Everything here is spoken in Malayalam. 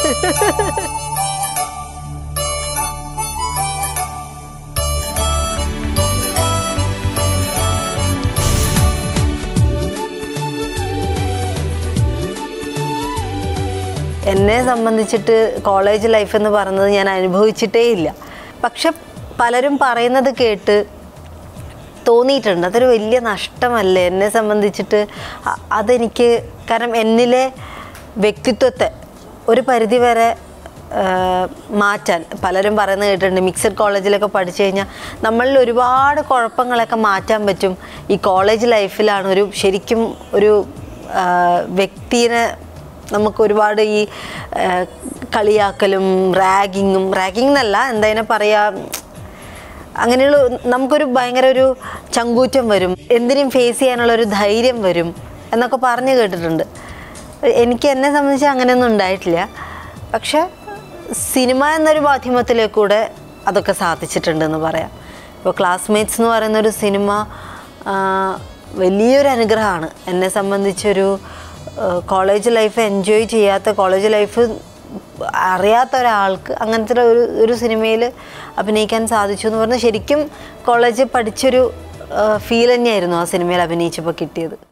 എന്നെ സംബന്ധിച്ചിട്ട് കോളേജ് ലൈഫ് എന്ന് പറയുന്നത് ഞാൻ അനുഭവിച്ചിട്ടേ ഇല്ല പക്ഷെ പലരും പറയുന്നത് കേട്ട് തോന്നിയിട്ടുണ്ട് അതൊരു വലിയ നഷ്ടമല്ലേ എന്നെ സംബന്ധിച്ചിട്ട് അ- അതെനിക്ക് കാരണം എന്നിലെ വ്യക്തിത്വത്തെ ഒരു പരിധി വരെ ആ, മാറ്റാൻ പലരും പറയുന്നത് കേട്ടിട്ടുണ്ട് മിക്സഡ് കോളേജിലൊക്കെ പഠിച്ചു കഴിഞ്ഞാൽ നമ്മളിൽ ഒരുപാട് കുഴപ്പങ്ങളൊക്കെ മാറ്റാൻ പറ്റും ഈ കോളേജ് ലൈഫിലാണ് ഒരു ശരിക്കും ഒരു ആ, വ്യക്തിനെ നമുക്ക് ഒരുപാട് ഈ ആ, കളിയാക്കലും റാഗിങ്ങും റാഗിങ് എന്നല്ല എന്താ പറയുക അങ്ങനെയുള്ള നമുക്കൊരു ഭയങ്കര ഒരു ചങ്കൂറ്റം വരും എന്തിനും ഫേസ് ചെയ്യാനുള്ള ഒരു ധൈര്യം വരും എന്നൊക്കെ പറഞ്ഞു കേട്ടിട്ടുണ്ട് എനിക്ക് എന്നെ സംബന്ധിച്ച് അങ്ങനെയൊന്നും ഉണ്ടായിട്ടില്ല പക്ഷെ സിനിമ എന്നൊരു മാധ്യമത്തിലേക്കൂടെ അതൊക്കെ സാധിച്ചിട്ടുണ്ടെന്ന് പറയാം ഇപ്പോൾ ക്ലാസ്മേറ്റ്സ് എന്ന് പറയുന്ന ഒരു സിനിമ ആ, വലിയൊരു അനുഗ്രഹമാണ് എന്നെ സംബന്ധിച്ചൊരു കോളേജ് ലൈഫ് എൻജോയ് ചെയ്യാത്ത കോളേജ് ലൈഫ് അറിയാത്ത ഒരാൾക്ക് അങ്ങനത്തെ ഒരു ഒരു സിനിമയിൽ അഭിനയിക്കാൻ സാധിച്ചു എന്ന് പറഞ്ഞാൽ ശരിക്കും കോളേജിൽ പഠിച്ചൊരു ഫീൽ തന്നെയായിരുന്നു ആ സിനിമയിൽ അഭിനയിച്ചപ്പോൾ കിട്ടിയത്